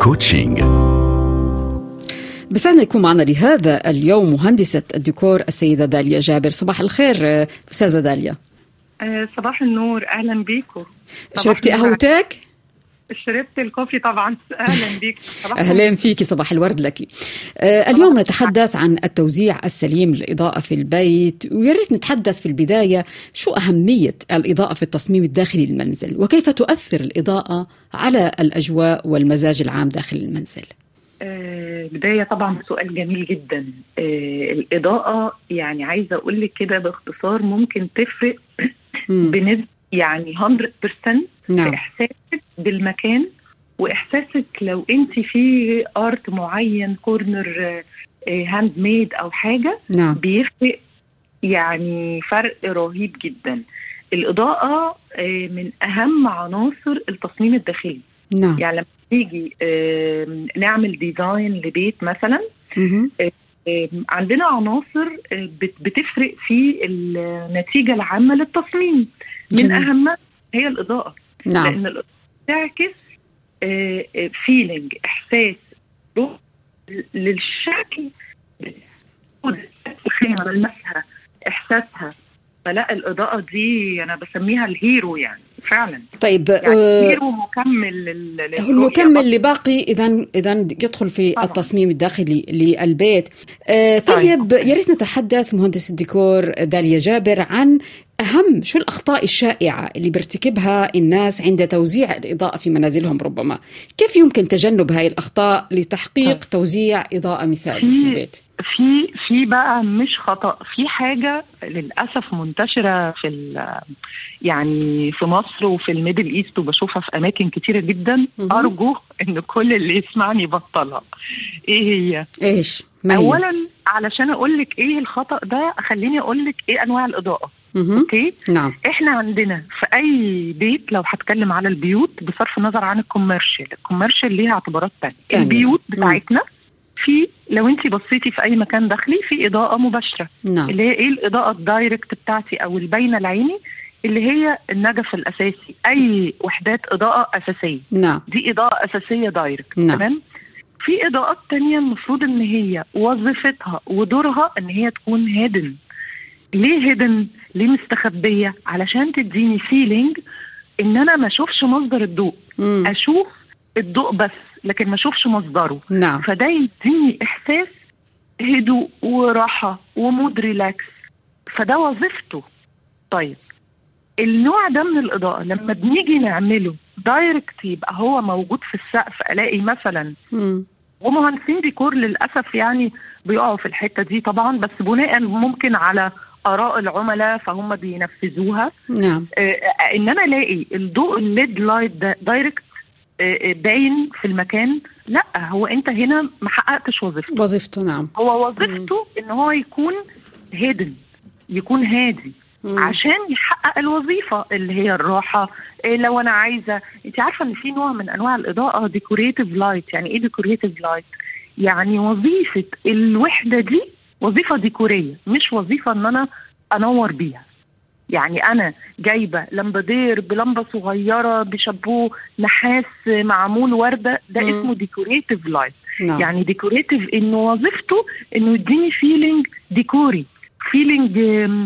كوتشينج بسعدنا يكون معنا لهذا اليوم مهندسة الديكور السيدة داليا جابر صباح الخير أستاذة داليا آه، صباح النور اهلا بيكم شربتي قهوتك؟ شربت الكوفي طبعا اهلا بيك صباح اهلا فيك صباح الورد لك آه اليوم نتحدث عن التوزيع السليم للاضاءه في البيت ويا ريت نتحدث في البدايه شو اهميه الاضاءه في التصميم الداخلي للمنزل وكيف تؤثر الاضاءه على الاجواء والمزاج العام داخل المنزل آه بدايه طبعا سؤال جميل جدا آه الاضاءه يعني عايزه اقول لك كده باختصار ممكن تفرق مم. بنسبه يعني 100% نعم في احساسك بالمكان واحساسك لو انت في ارت معين كورنر هاند ميد او حاجه نعم بيفرق يعني فرق رهيب جدا الإضاءة آه، من أهم عناصر التصميم الداخلي نعم يعني لما نيجي آه، نعمل ديزاين لبيت مثلا مهم. آه، عندنا عناصر آه، بت- بتفرق في النتيجة العامة للتصميم من جميل. أهمها هي الإضاءة نعم لأن الإضاءة بتعكس فيلينج إحساس روح للشكل الخيمة ملمسها إحساسها فلا الإضاءة دي أنا بسميها الهيرو يعني فعلا طيب يعني آه، هيرو مكمل لل- للرؤية هو المكمل اللي باقي اذا اذا يدخل في طبعاً. التصميم الداخلي للبيت آه طيب يا ريت نتحدث مهندس الديكور داليا جابر عن اهم شو الاخطاء الشائعه اللي بيرتكبها الناس عند توزيع الاضاءه في منازلهم ربما كيف يمكن تجنب هاي الاخطاء لتحقيق طيب. توزيع اضاءه مثالي في- في البيت في في بقى مش خطا في حاجه للاسف منتشره في ال- يعني في مصر وفي الميدل ايست وبشوفها في اماكن كتيره جدا مهم. ارجو ان كل اللي يسمعني يبطلها ايه هي ايش ما هي اولا علشان اقول لك ايه الخطا ده خليني اقول لك ايه انواع الاضاءه مهم. اوكي نعم احنا عندنا في اي بيت لو هتكلم على البيوت بصرف النظر عن الكوميرشال الكوميرشال ليها اعتبارات تانية تانية. البيوت مم. بتاعتنا في لو انت بصيتي في اي مكان داخلي في اضاءه مباشره نعم اللي هي ايه الاضاءه الدايركت بتاعتي او الباينه العيني اللي هي النجف الاساسي اي وحدات اضاءه اساسيه نعم دي اضاءه اساسيه دايركت نعم. تمام في اضاءات تانية المفروض ان هي وظيفتها ودورها ان هي تكون هيدن ليه هيدن ليه مستخبيه علشان تديني فيلينج ان انا ما اشوفش مصدر الضوء مم. اشوف الضوء بس لكن ما اشوفش مصدره نعم فده يديني احساس هدوء وراحه ومود ريلاكس فده وظيفته طيب النوع ده من الاضاءه لما بنيجي نعمله دايركت يبقى هو موجود في السقف الاقي مثلا مم. ومهندسين ديكور للاسف يعني بيقعوا في الحته دي طبعا بس بناء ممكن على اراء العملاء فهم بينفذوها نعم آه، آه، ان انا الاقي الضوء الليد لايت ده دايركت آه، آه، باين في المكان لا هو انت هنا ما حققتش وظيفته وظيفته نعم هو وظيفته ان هو يكون هيدن يكون هادي مم. عشان يحقق الوظيفه اللي هي الراحه إيه لو انا عايزه انت عارفه ان في نوع من انواع الاضاءه ديكوريتيف لايت يعني ايه ديكوريتيف لايت يعني وظيفه الوحده دي وظيفه ديكوريه مش وظيفه ان انا انور بيها يعني انا جايبه لمبادير بلمبه صغيره بشابوه نحاس معمول ورده ده مم. اسمه ديكوريتيف لايت نعم يعني ديكوريتيف انه وظيفته انه يديني فيلينج ديكوري فيلينج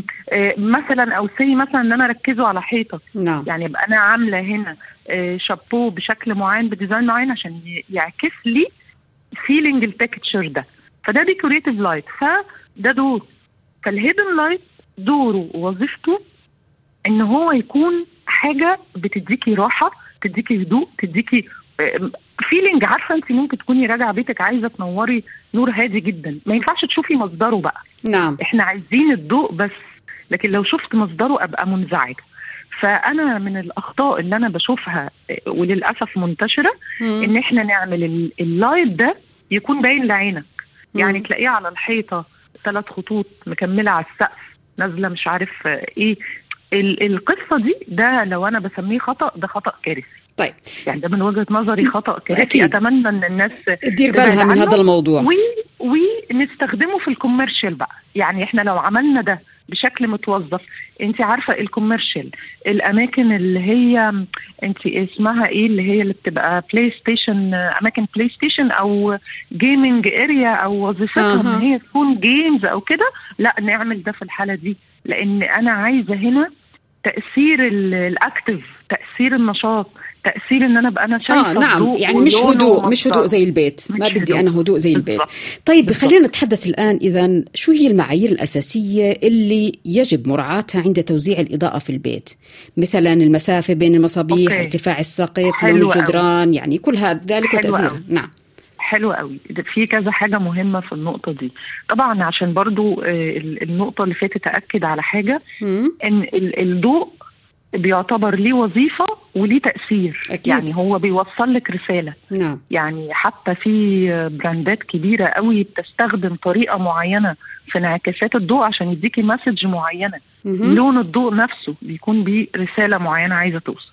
مثلا او سي مثلا ان انا اركزه على حيطه نعم يعني يبقى انا عامله هنا آه، شابو بشكل معين بديزاين معين عشان ي- يعكس لي فيلينج التكتشر ده فده ديكوريتيف لايت فده دور فالهيدن لايت دوره ووظيفته ان هو يكون حاجه بتديكي راحه تديكي هدوء تديكي فيلينج عارفه انت ممكن تكوني راجعه بيتك عايزه تنوري نور هادي جدا ما ينفعش تشوفي مصدره بقى نعم احنا عايزين الضوء بس لكن لو شفت مصدره ابقى منزعجه فانا من الاخطاء اللي انا بشوفها آه، وللاسف منتشره مم. ان احنا نعمل ال- اللايت ده يكون باين لعينك يعني مم. تلاقيه على الحيطه ثلاث خطوط مكمله على السقف نازله مش عارف آه، ايه ال- القصه دي ده لو انا بسميه خطا ده خطا كارثي طيب يعني ده من وجهه نظري خطا كارثي أكيد. اتمنى ان الناس دير تبعد بالها من عنه. هذا الموضوع و و ونستخدمه في الكوميرشال بقى يعني احنا لو عملنا ده بشكل متوظف انت عارفه الكوميرشال الاماكن اللي هي انت اسمها ايه اللي هي اللي بتبقى بلاي ستيشن اماكن بلاي ستيشن او جيمنج اريا او وظيفتها ان أها. هي تكون جيمز او كده لا نعمل ده في الحاله دي لان انا عايزه هنا تاثير ال- الاكتف تاثير النشاط تاثير ان انا ابقى انا شايفه اه نعم الضوء يعني مش ولونه هدوء مش هدوء ومنظره. زي البيت ما مش بدي هدوء. انا هدوء زي البيت بالضبط. طيب بالضبط. خلينا نتحدث الان اذا شو هي المعايير الاساسيه اللي يجب مراعاتها عند توزيع الاضاءه في البيت مثلا المسافه بين المصابيح أوكي. ارتفاع السقف حلو لون أوي. الجدران يعني كل هذا ذلك حلو وتاثيره أوي. نعم حلو قوي ده في كذا حاجه مهمه في النقطه دي طبعا عشان برضو آه، ال- النقطه اللي فاتت اكد على حاجه مم. ان ال- الضوء بيعتبر ليه وظيفه وليه تاثير أكيد. يعني هو بيوصل لك رساله نعم يعني حتى في براندات كبيره قوي بتستخدم طريقه معينه في انعكاسات الضوء عشان يديكي مسج معينه مهم. لون الضوء نفسه بيكون بيه رساله معينه عايزه توصل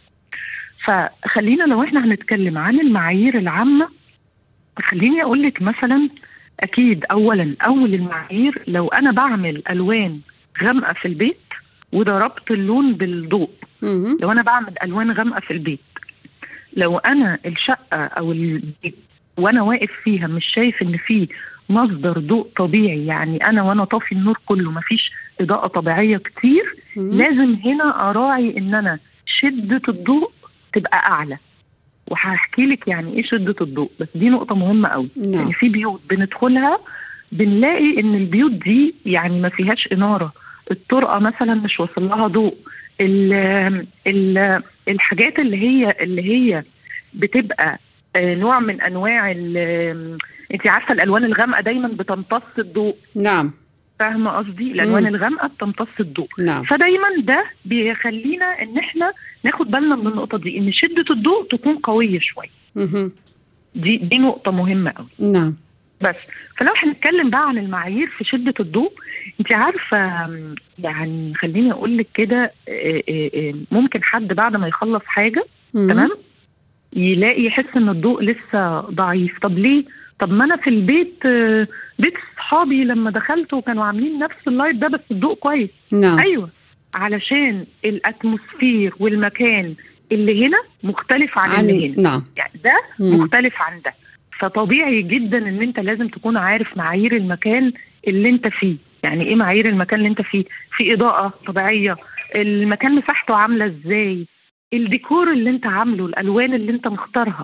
فخلينا لو احنا هنتكلم عن المعايير العامه خليني اقول لك مثلا اكيد اولا اول المعايير لو انا بعمل الوان غامقه في البيت وضربت اللون بالضوء مهم. لو انا بعمل الوان غامقه في البيت لو انا الشقه او البيت وانا واقف فيها مش شايف ان في مصدر ضوء طبيعي يعني انا وانا طافي النور كله مفيش اضاءه طبيعيه كتير مهم. لازم هنا اراعي ان انا شده الضوء تبقى اعلى وهحكي لك يعني ايه شده الضوء بس دي نقطه مهمه قوي نعم يعني في بيوت بندخلها بنلاقي ان البيوت دي يعني ما فيهاش اناره الطرقه مثلا مش واصل لها ضوء ال ال الحاجات اللي هي اللي هي بتبقى آه، نوع من انواع انت عارفه الالوان الغامقه دايما بتمتص الضوء نعم فاهمه قصدي الالوان مم. الغامقه بتمتص الضوء نعم فدايما ده بيخلينا ان احنا ناخد بالنا من النقطه دي ان شده الضوء تكون قويه شويه مهم. دي دي نقطه مهمه قوي نعم بس فلو هنتكلم بقى عن المعايير في شده الضوء انت عارفه م، يعني خليني اقول لك كده آه، آه، آه، ممكن حد بعد ما يخلص حاجه مهم. تمام يلاقي يحس ان الضوء لسه ضعيف طب ليه طب ما انا في البيت آه، بيت صحابي لما دخلت وكانوا عاملين نفس اللايت ده بس الضوء كويس نعم ايوه علشان الاتموسفير والمكان اللي هنا مختلف عن, عن اللي هنا نعم يعني ده مم. مختلف عن ده فطبيعي جدا ان انت لازم تكون عارف معايير المكان اللي انت فيه يعني ايه معايير المكان اللي انت فيه في اضاءه طبيعيه المكان مساحته عامله ازاي الديكور اللي انت عامله الالوان اللي انت مختارها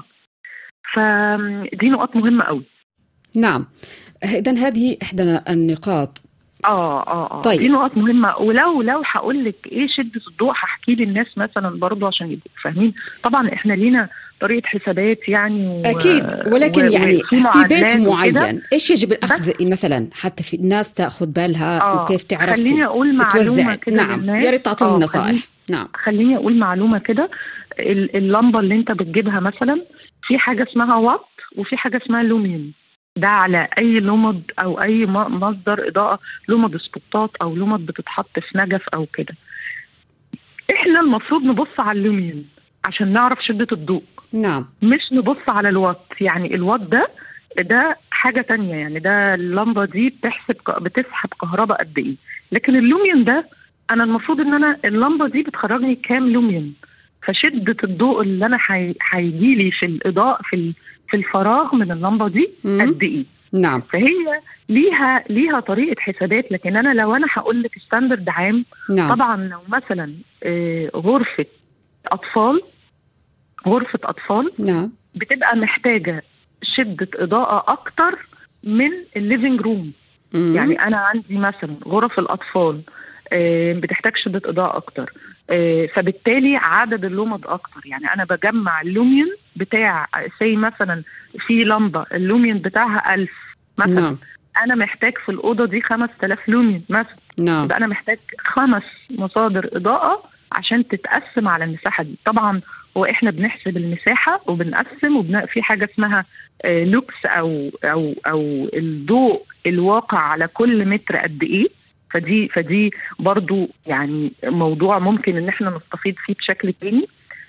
فدي نقاط مهمه قوي نعم اذا هذه احدى النقاط اه اه اه طيب. دي نقط مهمه ولو لو هقول لك ايه شده الضوء هحكي للناس مثلا برضو عشان يبقوا فاهمين طبعا احنا لينا طريقه حسابات يعني و... اكيد ولكن و- يعني وفي في بيت معادلات وكده. معين ايش يجب الاخذ مثلا حتى في الناس تاخذ بالها آه، وكيف تعرف خليني اقول توزع معلومه كده نعم للناس. يا ريت تعطيني آه، نصائح خليني- نعم خليني اقول معلومه كده ال- اللمبه اللي انت بتجيبها مثلا في حاجه اسمها وات وفي حاجه اسمها لوميون ده على اي لمض او اي م- مصدر اضاءه لمض سبوتات او لمض بتتحط في نجف او كده احنا المفروض نبص على اللوميون عشان نعرف شده الضوء نعم مش نبص على الوات يعني الوات ده ده حاجه تانية يعني ده اللمبه دي بتحسب ك- بتسحب كهرباء قد ايه لكن اللوميون ده انا المفروض ان انا اللمبه دي بتخرجني كام لوميون فشده الضوء اللي انا هيجي لي في الاضاءه في ال- في الفراغ من اللمبه دي مم. قد ايه نعم فهي ليها ليها طريقه حسابات لكن انا لو انا هقول لك ستاندرد عام نعم طبعا لو مثلا آه، غرفه اطفال غرفه اطفال نعم بتبقى محتاجه شده اضاءه اكتر من الليفينج روم مم. يعني انا عندي مثلا غرف الاطفال آه، بتحتاج شده اضاءه اكتر آه، فبالتالي عدد اللمض اكتر يعني انا بجمع اللوميون بتاع سي مثلا في لمبه اللوميون بتاعها 1000 مثلا نعم انا محتاج في الاوضه دي 5000 لوميون مثلا نعم يبقى انا محتاج خمس مصادر اضاءه عشان تتقسم على المساحه دي طبعا هو احنا بنحسب المساحه وبنقسم وبن... في حاجه اسمها آه، لوكس او او او الضوء الواقع على كل متر قد ايه فدي فدي برضو يعني موضوع ممكن ان احنا نستفيد فيه بشكل تاني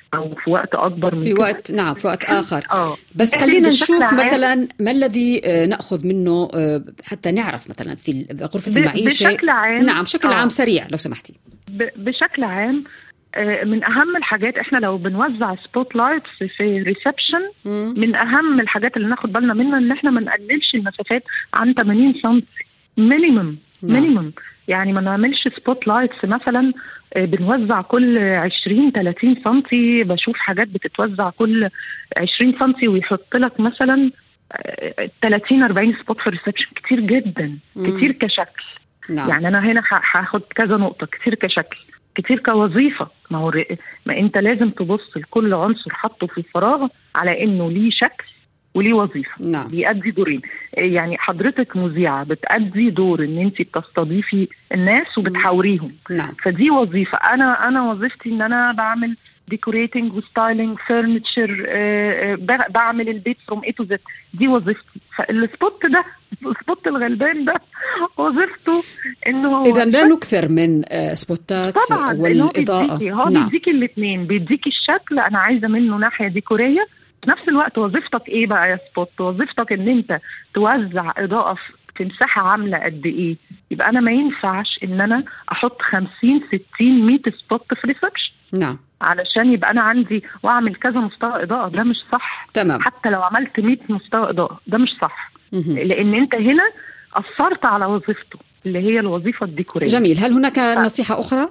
او في وقت اكبر من في كده. وقت نعم في وقت اخر اه بس لكن خلينا بشكل نشوف عام- مثلا ما الذي آه، ناخذ منه آه، حتى نعرف مثلا في غرفه ب- المعيشه بشكل عام نعم بشكل آه. عام سريع لو سمحتي ب- بشكل عام آه، من اهم الحاجات احنا لو بنوزع سبوت لايتس في ريسبشن مم. من اهم الحاجات اللي ناخد بالنا منها ان احنا ما نقللش المسافات عن 80 سم مينيمم نعم. مينيمم يعني ما نعملش سبوت لايتس مثلا آه، بنوزع كل 20 30 سم بشوف حاجات بتتوزع كل 20 سم ويحط لك مثلا آه، 30 40 سبوت في الريسبشن كتير جدا مم. كتير كشكل نعم يعني انا هنا ه- هاخد كذا نقطه كتير كشكل كتير كوظيفه ما هو ر- ما انت لازم تبص لكل عنصر حاطه في الفراغ على انه ليه شكل وليه وظيفه نعم بيأدي دورين يعني حضرتك مذيعه بتأدي دور ان انت بتستضيفي الناس وبتحاوريهم نعم فدي وظيفه انا انا وظيفتي ان انا بعمل ديكوريتنج وستايلنج فرنتشر بعمل البيت فروم اي تو زد دي وظيفتي فالسبوت ده السبوت الغلبان ده وظيفته انه هو اذا لا نكثر من آه، سبوتات طبعا لأن هو والاضاءه بيديكي هو نعم بيديكي الاثنين بيديكي الشكل انا عايزه منه ناحيه ديكوريه في نفس الوقت وظيفتك ايه بقى يا سبوت وظيفتك ان انت توزع اضاءه في- في مساحه عامله قد ايه يبقى انا ما ينفعش ان انا احط 50 60 100 سبوت في ريسبشن نعم علشان يبقى انا عندي واعمل كذا مستوى اضاءه ده مش صح تمام حتى لو عملت 100 مستوى اضاءه ده مش صح مهم. لان انت هنا اثرت على وظيفته اللي هي الوظيفه الديكوريه جميل هل هناك نصيحه اخرى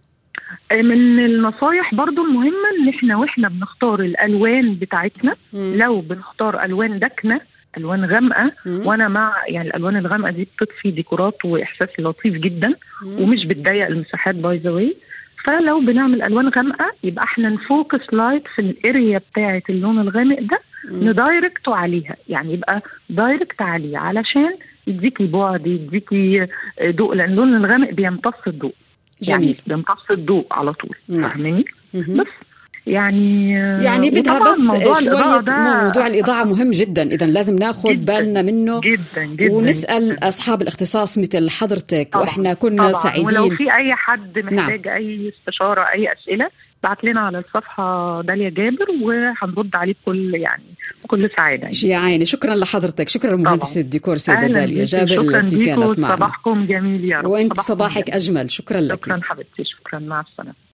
من النصايح برضو المهمة ان احنا واحنا بنختار الالوان بتاعتنا مم. لو بنختار الوان داكنة الوان غامقة مم. وانا مع يعني الالوان الغامقة دي بتضفي ديكورات واحساس لطيف جدا مم. ومش بتضيق المساحات باي ذا واي فلو بنعمل الوان غامقة يبقى احنا نفوكس لايت في الاريا بتاعة اللون الغامق ده مم. ندايركته عليها يعني يبقى دايركت عليه علشان يديكي بعد يديكي ضوء لان اللون الغامق بيمتص الضوء يعني جميل بيمتص الضوء على طول نعم. فاهماني مهم. بس يعني يعني بدها وطبعاً بس موضوع شوية الإضاءة ده موضوع الإضاءة مهم جدا إذا لازم ناخذ جداً، بالنا منه جدا جدا ونسأل أصحاب الاختصاص مثل حضرتك طبعاً، وإحنا كنا طبعا ولو سعيدين في اي حد محتاج اي استشاره اي اسئله بعت لنا على الصفحه داليا جابر وهنرد عليه بكل يعني بكل سعاده يعني. يا عيني شكرا لحضرتك شكرا لمهندس طبعاً. الديكور سيدة أهلاً داليا بيكي، جابر شكرا التي بيكو كانت معنا صباحكم جميل يا رب وأنت صباحكم صباحك جميل. أجمل شكرا لك شكرا حبيبتي شكرا مع السلامه